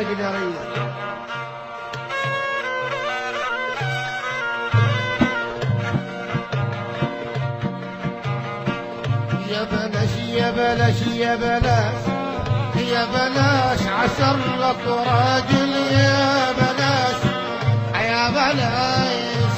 راجل يا ريس يا بلاش يا بلاش يا بلاش يا بلاش عشر لك راجل يا بلاش يا بلاش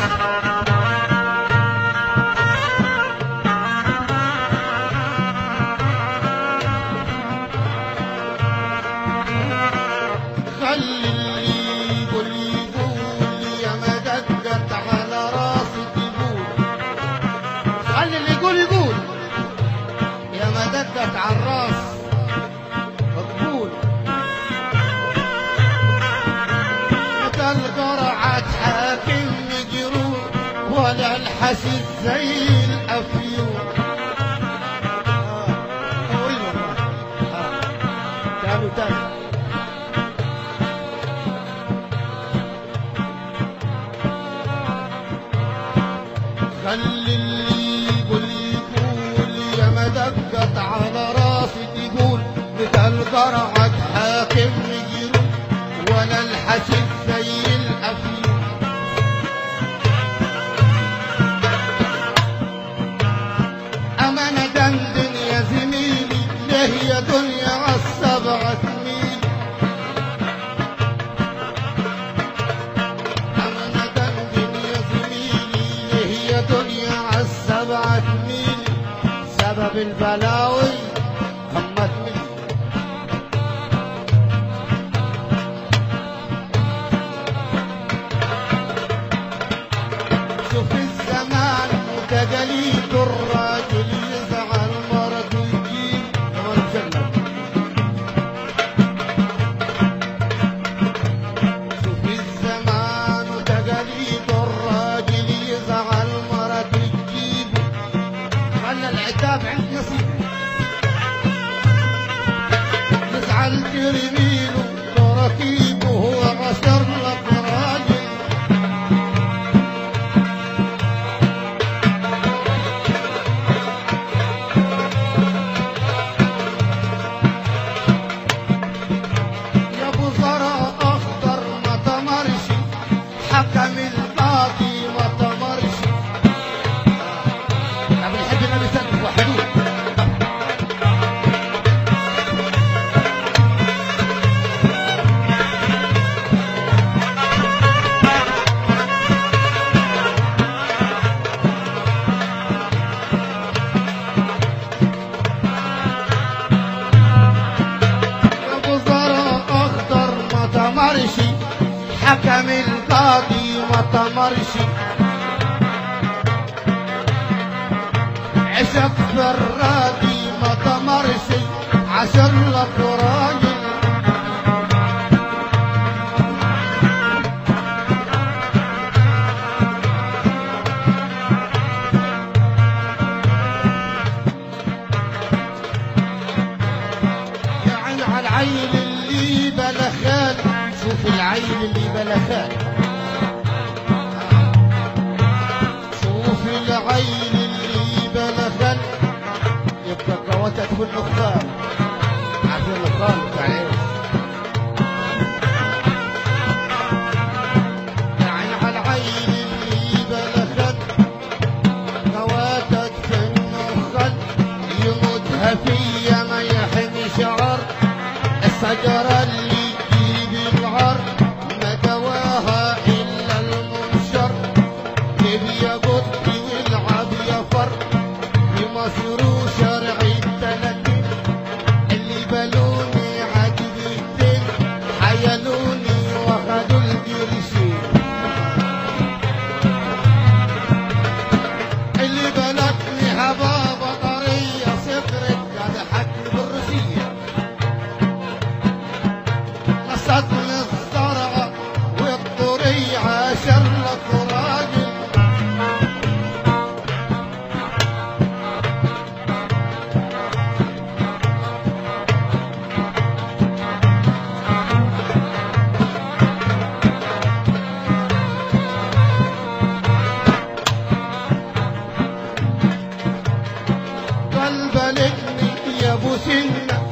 خلي اللي يقول يقول يا مدقت على راسي تقول خلي اللي يقول يقول يا مدقت على الراس تقول متى القرعة حاكم مجروح ولا الحسيس زي الأفيون آه. قول والله. آه. تاني تاني خلي اللي يقول يقول يا مدقت على راسي تقول مثل قرعة حاكم يجرون ولا الحسد زي الأفيون أمانة دندن يا زميلي ليه يا دنيا عالسبعة ميل أنا دندن يا زميلي هي دنيا عالسبعة ميل سبب البلاوي همت مني شوف الزمان وتقاليد الراجل يزعل مرض ويجيب مرض جنة شوف الزمان وتقاليد الراجل يزعل مرض ويجيب خلى العتاب عند نصيب يزعل ترميله وركيبه هو غشر لك راجل يا ابو زرع اخضر ما تمرش حكم القاضي ما تمرش طب نحب النبي سلم وحدود يا ابو زرع اخضر ما تمرش حكم القاضي ما تمرش عشق فرادي ما تمرش عشر لك راجل يا عين على العين اللي بلخان شوف العين اللي بلخان شوف العين اللي بلخان يبقى قوتك في النخان عارفين النخان بتاع العين يا عين على العين اللي بلخان قواتك في النخان يموتها فيا ما يحمي شعر الشجرة اللي تجيب العر ما دواها إلا المنشر جيب يا قطي والعب يا فر بمصر شرعي التلاتين اللي بلوني عجبتين حيلوني واخدوا القرشين اللي بلتني هبابة طرية صفرت قدحتني بالروسية قصتني الزرع والطرية عشر لك راجل قلب لجني يا ابو سنة